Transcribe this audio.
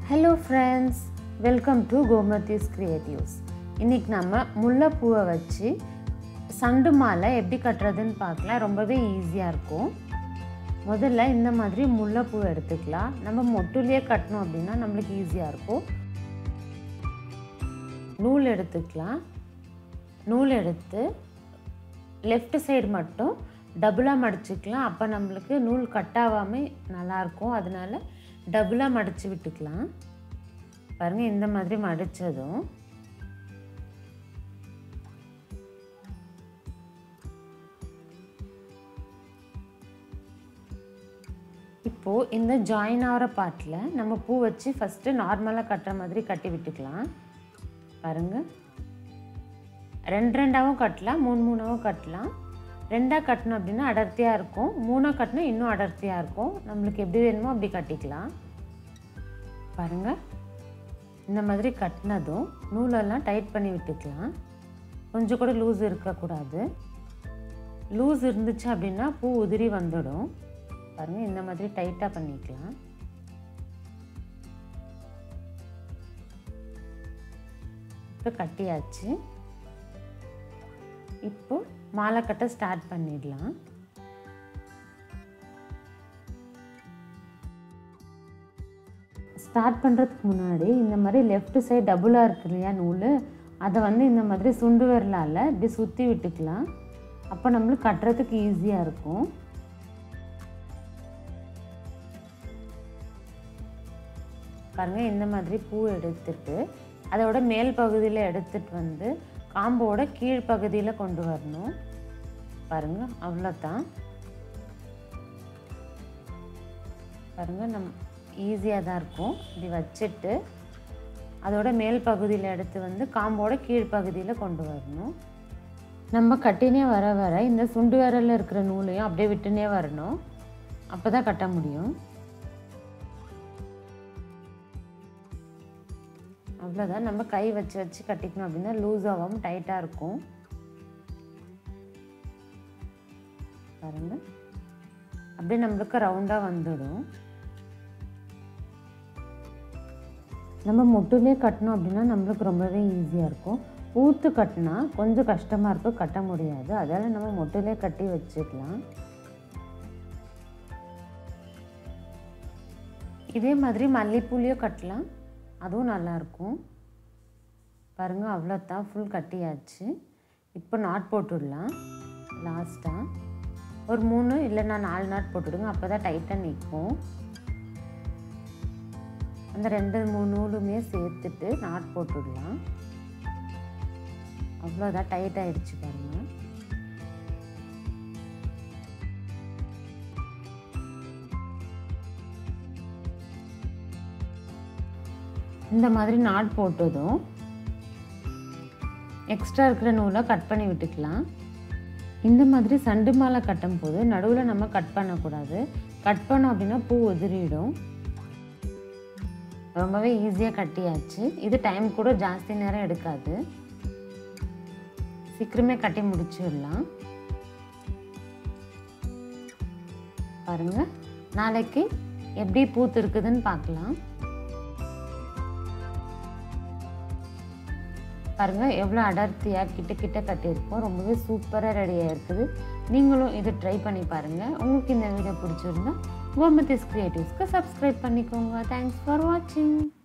hello friends welcome to Gomathi's creatives இன்றைக்கி நம்ம முல்லைப்பூவை வச்சு சண்டு மாலை எப்படி கட்டுறதுன்னு பார்க்கலாம் ரொம்பவே ஈஸியாக இருக்கும் முதல்ல இந்த மாதிரி முல்லைப்பூ எடுத்துக்கலாம் நம்ம மொட்டுலேயே கட்டணும் அப்படின்னா நம்மளுக்கு ஈஸியாக இருக்கும் நூல் எடுத்துக்கலாம் நூல் எடுத்து லெஃப்ட் சைடு மட்டும் டபுளாக மடிச்சுக்கலாம் அப்போ நம்மளுக்கு நூல் கட்டாகாமல் நல்லாயிருக்கும் அதனால டபுளாக மடித்து விட்டுக்கலாம் பாருங்கள் இந்த மாதிரி மடித்ததும் இப்போது இந்த ஜாயின் ஆகிற பாட்டில் நம்ம பூ வச்சு ஃபஸ்ட்டு நார்மலாக கட்டுற மாதிரி கட்டி விட்டுக்கலாம் பாருங்கள் ரெண்டு ரெண்டாவும் கட்டலாம் மூணு மூணாவும் கட்டலாம் ரெண்டாக கட்டணும் அப்படின்னா அடர்த்தியாக இருக்கும் மூணாக கட்டினா இன்னும் அடர்த்தியாக இருக்கும் நம்மளுக்கு எப்படி வேணுமோ அப்படி கட்டிக்கலாம் பாருங்கள் இந்த மாதிரி கட்டினதும் நூலெல்லாம் டைட் பண்ணி விட்டுக்கலாம் கொஞ்சம் கூட லூஸ் இருக்கக்கூடாது லூஸ் இருந்துச்சு அப்படின்னா பூ உதிரி வந்துடும் பாருங்கள் இந்த மாதிரி டைட்டாக பண்ணிக்கலாம் இப்போ கட்டியாச்சு இப்போ மாலை கட்ட ஸ்டார்ட் பண்ணிடலாம் ஸ்டார்ட் பண்ணுறதுக்கு முன்னாடி இந்த மாதிரி லெஃப்ட் சைடு டபுளாக இருக்கு இல்லையா நூல் அதை வந்து இந்த மாதிரி சுண்டு விரலால் இப்படி சுற்றி விட்டுக்கலாம் அப்போ நம்மளுக்கு கட்டுறதுக்கு ஈஸியாக இருக்கும் பாருங்கள் இந்த மாதிரி பூ எடுத்துட்டு அதோட மேல் பகுதியில் எடுத்துகிட்டு வந்து காம்போட கீழ்ப்பகுதியில் கொண்டு வரணும் பாருங்கள் அவ்வளோதான் பாருங்கள் நம் ஈஸியாக தான் இருக்கும் இப்படி வச்சுட்டு அதோட மேல் பகுதியில் எடுத்து வந்து காம்போட கீழ்ப்பகுதியில் கொண்டு வரணும் நம்ம கட்டினே வர வர இந்த சுண்டு விரலில் இருக்கிற நூலையும் அப்படியே விட்டுனே வரணும் அப்போ தான் கட்ட முடியும் அவ்வளோதான் நம்ம கை வச்சு வச்சு கட்டிக்கணும் அப்படின்னா லூஸ் ஆகாமல் டைட்டாக இருக்கும் பாருங்க அப்படியே நம்மளுக்கு ரவுண்டாக வந்துடும் நம்ம முட்டுலேயே கட்டணும் அப்படின்னா நம்மளுக்கு ரொம்பவே ஈஸியாக இருக்கும் ஊத்து கட்டினா கொஞ்சம் கஷ்டமாக இருக்கும் கட்ட முடியாது அதால் நம்ம முட்டுலேயே கட்டி வச்சுக்கலாம் இதே மாதிரி மல்லிப்பூலையும் கட்டலாம் அதுவும் நல்லாயிருக்கும் பாருங்கள் அவ்வளோதான் ஃபுல் கட்டியாச்சு இப்போ நாட் போட்டுடலாம் லாஸ்ட்டாக ஒரு மூணு இல்லைன்னா நாலு நாட் போட்டுவிடுங்க அப்போ தான் டைட்டாக நிற்கும் அந்த ரெண்டு மூணு நூலுமே சேர்த்துட்டு நாட் போட்டுடலாம் அவ்வளோதான் டைட் ஆகிடுச்சு பாருங்கள் இந்த மாதிரி நாட் போட்டதும் எக்ஸ்ட்ரா இருக்கிற நூலை கட் பண்ணி விட்டுக்கலாம் இந்த மாதிரி சண்டு மாலை கட்டும் போது நடுவில் நம்ம கட் பண்ணக்கூடாது கட் பண்ணோம் அப்படின்னா பூ உதிரிடும் ரொம்பவே ஈஸியாக கட்டியாச்சு இது டைம் கூட ஜாஸ்தி நேரம் எடுக்காது சீக்கிரமே கட்டி முடிச்சிடலாம் பாருங்கள் நாளைக்கு எப்படி பூத்து இருக்குதுன்னு பார்க்கலாம் பாருங்கள் எவ்வளோ அடர்த்தியாக கிட்ட கிட்ட கட்டியிருக்கோம் ரொம்பவே சூப்பராக ரெடியாக இருக்குது நீங்களும் இதை ட்ரை பண்ணி பாருங்கள் உங்களுக்கு இந்த வீடியோ பிடிச்சிருந்தா கோமதிஸ் கிரியேட்டிவ்ஸ்க்கு சப்ஸ்கிரைப் பண்ணிக்கோங்க தேங்க்ஸ் ஃபார் வாட்சிங்